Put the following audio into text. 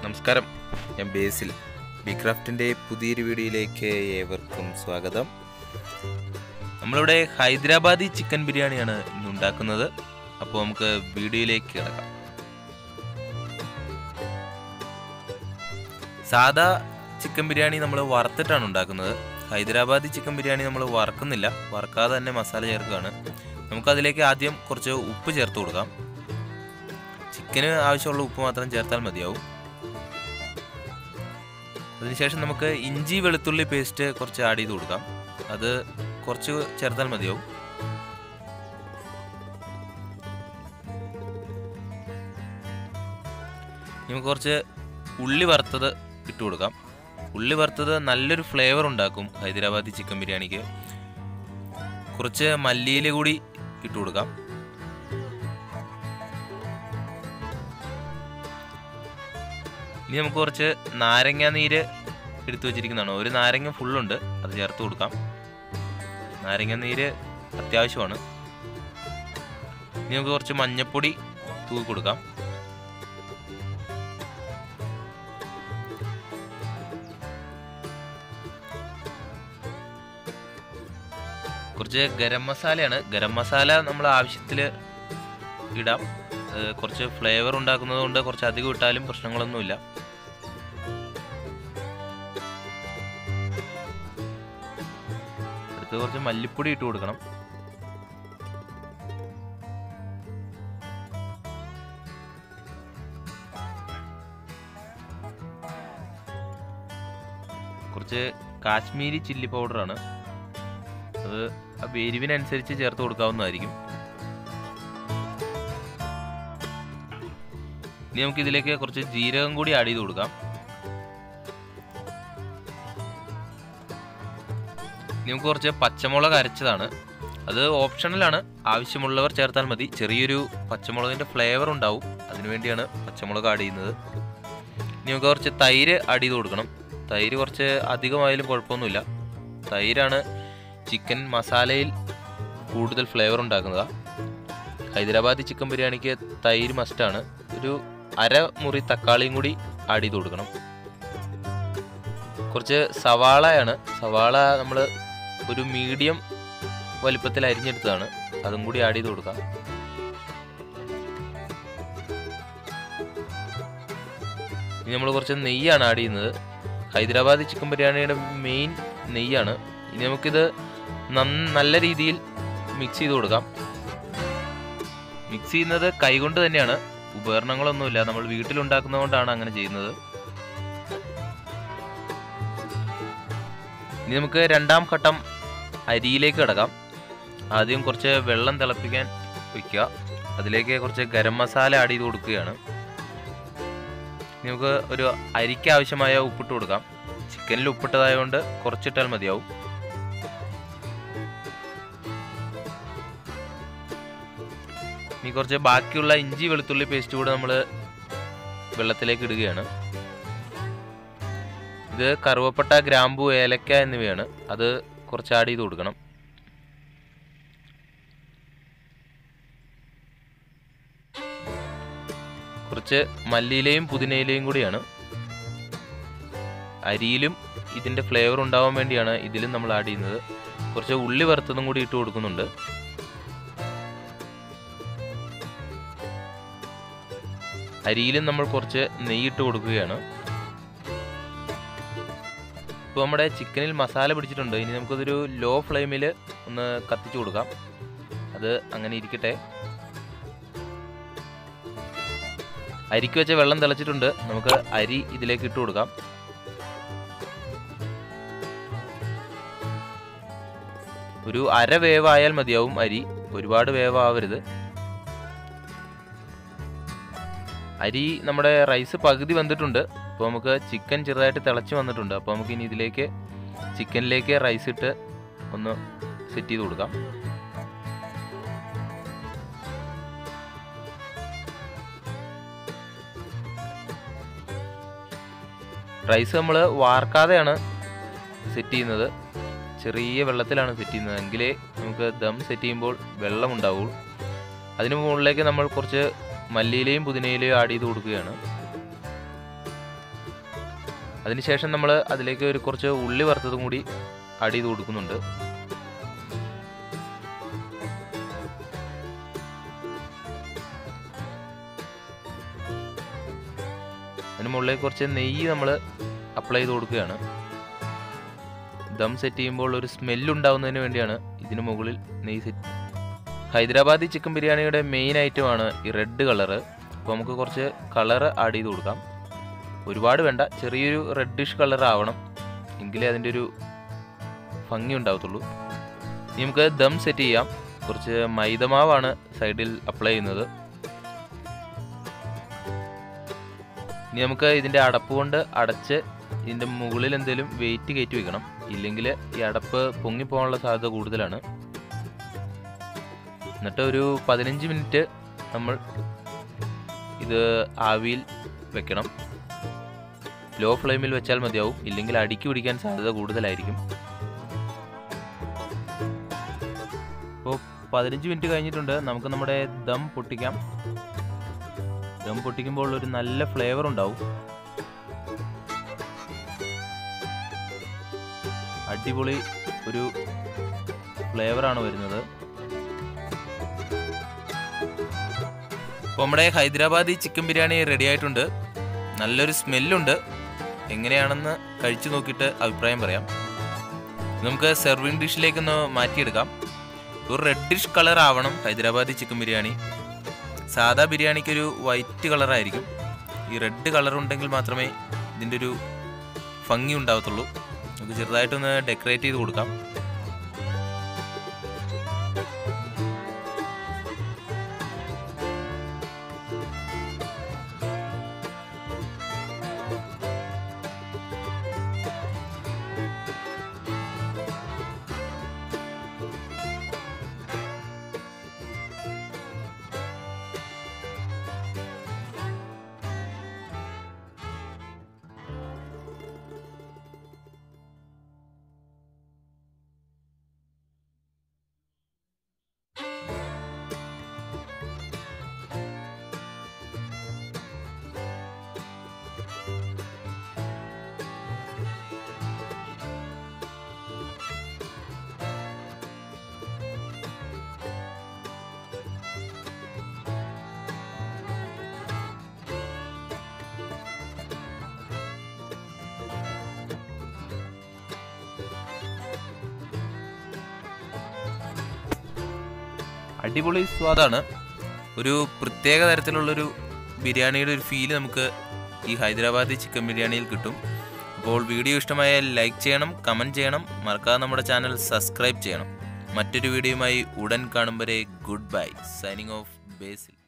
നമസ്കാരം ഞാൻ ബേസിൽ ബിക്രാഫ്റ്റിൻ്റെ പുതിയൊരു വീഡിയോയിലേക്ക് ഏവർക്കും സ്വാഗതം നമ്മളിവിടെ ഹൈദരാബാദി ചിക്കൻ ബിരിയാണിയാണ് ഇന്ന് ഉണ്ടാക്കുന്നത് അപ്പോൾ നമുക്ക് വീഡിയോയിലേക്ക് കിടക്കാം സാധാ ചിക്കൻ ബിരിയാണി നമ്മൾ വറുത്തിട്ടാണ് ഉണ്ടാക്കുന്നത് ഹൈദരാബാദി ചിക്കൻ ബിരിയാണി നമ്മൾ വറക്കുന്നില്ല വറക്കാതെ തന്നെ മസാല ചേർക്കുകയാണ് നമുക്കതിലേക്ക് ആദ്യം കുറച്ച് ഉപ്പ് ചേർത്ത് കൊടുക്കാം ചിക്കന് ആവശ്യമുള്ള ഉപ്പ് മാത്രം ചേർത്താൽ മതിയാവും അതിനുശേഷം നമുക്ക് ഇഞ്ചി വെളുത്തുള്ളി പേസ്റ്റ് കുറച്ച് ആഡ് ചെയ്ത് കൊടുക്കാം അത് കുറച്ച് ചേർത്താൽ മതിയാവും നമുക്ക് കുറച്ച് ഉള്ളി വറുത്തത് ഇട്ട് കൊടുക്കാം ഉള്ളി വറുത്തത് നല്ലൊരു ഫ്ലേവർ ഉണ്ടാക്കും ഹൈദരാബാദി ചിക്കൻ ബിരിയാണിക്ക് കുറച്ച് മല്ലിയില കൂടി ഇട്ട് കൊടുക്കാം ഇനി നമുക്ക് കുറച്ച് നാരങ്ങ നീര് എടുത്തു വെച്ചിരിക്കുന്നതാണ് ഒരു നാരങ്ങ ഫുള്ളുണ്ട് അത് ചേർത്ത് കൊടുക്കാം നാരങ്ങ നീര് അത്യാവശ്യമാണ് ഇനി നമുക്ക് കുറച്ച് മഞ്ഞപ്പൊടി തൂക്കി കൊടുക്കാം കുറച്ച് ഗരം മസാലയാണ് ഗരം മസാല നമ്മൾ ആവശ്യത്തിൽ ഇടാം അത് കുറച്ച് ഫ്ലേവർ ഉണ്ടാക്കുന്നത് കൊണ്ട് കുറച്ച് അധികം ഇട്ടാലും പ്രശ്നങ്ങളൊന്നുമില്ല അടുത്ത് കുറച്ച് മല്ലിപ്പൊടി ഇട്ട് കൊടുക്കണം കുറച്ച് കാശ്മീരി ചില്ലി പൗഡറാണ് അത് ആ എരിവിനനുസരിച്ച് ചേർത്ത് കൊടുക്കാവുന്നതായിരിക്കും ഇനി നമുക്ക് ഇതിലേക്ക് കുറച്ച് ജീരകം കൂടി ആഡ് ചെയ്ത് കൊടുക്കാം ഇനി നമുക്ക് കുറച്ച് പച്ചമുളക് അരച്ചതാണ് അത് ഓപ്ഷണലാണ് ആവശ്യമുള്ളവർ ചേർത്താൽ മതി ചെറിയൊരു പച്ചമുളകിൻ്റെ ഫ്ലേവർ ഉണ്ടാവും അതിനുവേണ്ടിയാണ് പച്ചമുളക് ആഡ് ചെയ്യുന്നത് ഇനി നമുക്ക് കുറച്ച് തൈര് ആഡ് ചെയ്ത് കൊടുക്കണം തൈര് കുറച്ച് അധികമായാലും കുഴപ്പമൊന്നുമില്ല തൈരാണ് ചിക്കൻ മസാലയിൽ കൂടുതൽ ഫ്ലേവർ ഉണ്ടാക്കുന്നതാണ് ഹൈദരാബാദി ചിക്കൻ ബിരിയാണിക്ക് തൈര് മസ്റ്റാണ് ഒരു അര മുറി തക്കാളിയും കൂടി ആഡ് ചെയ്ത് കൊടുക്കണം കുറച്ച് സവാളയാണ് സവാള നമ്മൾ ഒരു മീഡിയം വലിപ്പത്തിൽ അരിഞ്ഞെടുത്തതാണ് അതും കൂടി ആഡ് ചെയ്ത് കൊടുക്കാം ഇനി നമ്മൾ കുറച്ച് നെയ്യാണ് ആഡ് ചെയ്യുന്നത് ഹൈദരാബാദി ചിക്കൻ ബിരിയാണിയുടെ മെയിൻ നെയ്യാണ് ഇനി നമുക്കിത് നന്ന- നല്ല രീതിയിൽ മിക്സ് ചെയ്ത് കൊടുക്കാം മിക്സ് ചെയ്യുന്നത് കൈകൊണ്ട് തന്നെയാണ് ഉപകരണങ്ങളൊന്നുമില്ല നമ്മൾ വീട്ടിലുണ്ടാക്കുന്നതുകൊണ്ടാണ് അങ്ങനെ ചെയ്യുന്നത് ഇനി നമുക്ക് രണ്ടാം ഘട്ടം അരിയിലേക്ക് കിടക്കാം ആദ്യം കുറച്ച് വെള്ളം തിളപ്പിക്കാൻ വയ്ക്കുക അതിലേക്ക് കുറച്ച് ഗരം മസാല ആഡ് ചെയ്ത് കൊടുക്കുകയാണ് ഇനി നമുക്ക് ഒരു അരിക്ക് ആവശ്യമായ ഉപ്പിട്ട് കൊടുക്കാം ചിക്കനിൽ ഉപ്പിട്ടതായതുകൊണ്ട് കുറച്ചിട്ടാൽ മതിയാവും ഇനി കുറച്ച് ബാക്കിയുള്ള ഇഞ്ചി വെളുത്തുള്ളി പേസ്റ്റ് കൂടെ നമ്മൾ വെള്ളത്തിലേക്ക് ഇടുകയാണ് ഇത് കറുവപ്പട്ട ഗ്രാമ്പു ഏലക്ക എന്നിവയാണ് അത് കുറച്ച് ആഡ് ചെയ്ത് കൊടുക്കണം കുറച്ച് മല്ലിയിലയും പുതിനയിലയും കൂടിയാണ് അരിയിലും ഇതിൻ്റെ ഫ്ലേവർ ഉണ്ടാവാൻ വേണ്ടിയാണ് ഇതിലും നമ്മൾ ആഡ് ചെയ്യുന്നത് കുറച്ച് ഉള്ളി വറുത്തതും കൂടി ഇട്ട് കൊടുക്കുന്നുണ്ട് അരിയിലും നമ്മൾ കുറച്ച് നെയ്യിട്ട് കൊടുക്കുകയാണ് ഇപ്പോൾ നമ്മുടെ ചിക്കനിൽ മസാല പിടിച്ചിട്ടുണ്ട് ഇനി നമുക്കതൊരു ലോ ഫ്ലെയിമിൽ ഒന്ന് കത്തിച്ചു കൊടുക്കാം അത് അങ്ങനെ ഇരിക്കട്ടെ അരിക്ക് വെച്ച വെള്ളം തിളച്ചിട്ടുണ്ട് നമുക്ക് അരി ഇതിലേക്ക് ഇട്ട് കൊടുക്കാം ഒരു അര വേവായാൽ മതിയാവും അരി ഒരുപാട് വേവാവരുത് അരി നമ്മുടെ റൈസ് പകുതി വന്നിട്ടുണ്ട് അപ്പോൾ നമുക്ക് ചിക്കൻ ചെറുതായിട്ട് തിളച്ച് വന്നിട്ടുണ്ട് അപ്പോൾ നമുക്ക് ഇനി ഇതിലേക്ക് ചിക്കനിലേക്ക് റൈസ് ഇട്ട് ഒന്ന് സെറ്റ് ചെയ്ത് കൊടുക്കാം റൈസ് നമ്മൾ വാർക്കാതെയാണ് സെറ്റ് ചെയ്യുന്നത് ചെറിയ വെള്ളത്തിലാണ് സെറ്റ് ചെയ്യുന്നത് എങ്കിലേ നമുക്ക് ദം സെറ്റ് ചെയ്യുമ്പോൾ വെള്ളം ഉണ്ടാവുള്ളൂ അതിന് മുകളിലേക്ക് നമ്മൾ കുറച്ച് മല്ലിയിലയും പുതിനയിലയും ആഡ് ചെയ്ത് കൊടുക്കുകയാണ് അതിനുശേഷം നമ്മൾ അതിലേക്ക് ഒരു കുറച്ച് ഉള്ളി വറുത്തതും കൂടി ആഡ് ചെയ്ത് കൊടുക്കുന്നുണ്ട് അതിന് മുകളിലേക്ക് കുറച്ച് നെയ്യ് നമ്മൾ അപ്ലൈ ചെയ്ത് കൊടുക്കുകയാണ് ദം സെറ്റ് ചെയ്യുമ്പോൾ ഒരു സ്മെല്ല് ഉണ്ടാവുന്നതിന് വേണ്ടിയാണ് ഇതിന് മുകളിൽ നെയ്യ് സെറ്റ് ഹൈദരാബാദി ചിക്കൻ ബിരിയാണിയുടെ മെയിൻ ഐറ്റമാണ് ഈ റെഡ് കളറ് അപ്പോൾ നമുക്ക് കുറച്ച് കളറ് ആഡ് ചെയ്ത് കൊടുക്കാം ഒരുപാട് വേണ്ട ചെറിയൊരു റെഡിഷ് കളർ ആവണം എങ്കിലേ അതിൻ്റെ ഒരു ഭംഗി ഉണ്ടാവത്തുള്ളൂ ഇനി നമുക്ക് ദം സെറ്റ് ചെയ്യാം കുറച്ച് മൈദമാവാണ് സൈഡിൽ അപ്ലൈ ചെയ്യുന്നത് ഇനി നമുക്ക് ഇതിൻ്റെ അടപ്പ് കൊണ്ട് അടച്ച് ഇതിൻ്റെ മുകളിൽ എന്തെങ്കിലും വെയിറ്റ് കയറ്റി വെക്കണം ഇല്ലെങ്കിൽ ഈ അടപ്പ് പൊങ്ങിപ്പോകാനുള്ള സാധ്യത കൂടുതലാണ് എന്നിട്ട് ഒരു പതിനഞ്ച് മിനിറ്റ് നമ്മൾ ഇത് ആവിയിൽ വെക്കണം ലോ ഫ്ലെയിമിൽ വെച്ചാൽ മതിയാവും ഇല്ലെങ്കിൽ അടിക്ക് പിടിക്കാൻ സാധ്യത കൂടുതലായിരിക്കും ഇപ്പോൾ പതിനഞ്ച് മിനിറ്റ് കഴിഞ്ഞിട്ടുണ്ട് നമുക്ക് നമ്മുടെ ദം പൊട്ടിക്കാം ദം പൊട്ടിക്കുമ്പോൾ ഒരു നല്ല ഫ്ലേവർ ഉണ്ടാവും അടിപൊളി ഒരു ഫ്ലേവറാണ് വരുന്നത് അപ്പോൾ നമ്മുടെ ഹൈദരാബാദി ചിക്കൻ ബിരിയാണി റെഡി ആയിട്ടുണ്ട് നല്ലൊരു സ്മെല്ലുണ്ട് എങ്ങനെയാണെന്ന് കഴിച്ചു നോക്കിയിട്ട് അഭിപ്രായം പറയാം നമുക്ക് സെർവിങ് ഡിഷിലേക്കൊന്ന് മാറ്റിയെടുക്കാം ഒരു റെഡിഷ് കളർ ആവണം ഹൈദരാബാദി ചിക്കൻ ബിരിയാണി സാധാ ബിരിയാണിക്ക് ഒരു വൈറ്റ് കളറായിരിക്കും ഈ റെഡ് കളർ ഉണ്ടെങ്കിൽ മാത്രമേ ഇതിൻ്റെ ഒരു ഭംഗി ഉണ്ടാവത്തുള്ളൂ നമുക്ക് ചെറുതായിട്ടൊന്ന് ഡെക്കറേറ്റ് ചെയ്ത് കൊടുക്കാം അടിപൊളി സ്വാദാണ് ഒരു പ്രത്യേക തരത്തിലുള്ളൊരു ബിരിയാണിയുടെ ഒരു ഫീല് നമുക്ക് ഈ ഹൈദരാബാദി ചിക്കൻ ബിരിയാണിയിൽ കിട്ടും അപ്പോൾ വീഡിയോ ഇഷ്ടമായാൽ ലൈക്ക് ചെയ്യണം കമൻറ്റ് ചെയ്യണം മറക്കാതെ നമ്മുടെ ചാനൽ സബ്സ്ക്രൈബ് ചെയ്യണം മറ്റൊരു വീഡിയോയുമായി ഉടൻ കാണും വരെ ഗുഡ് ബൈ സൈനിങ് ഓഫ് ബേസിൽ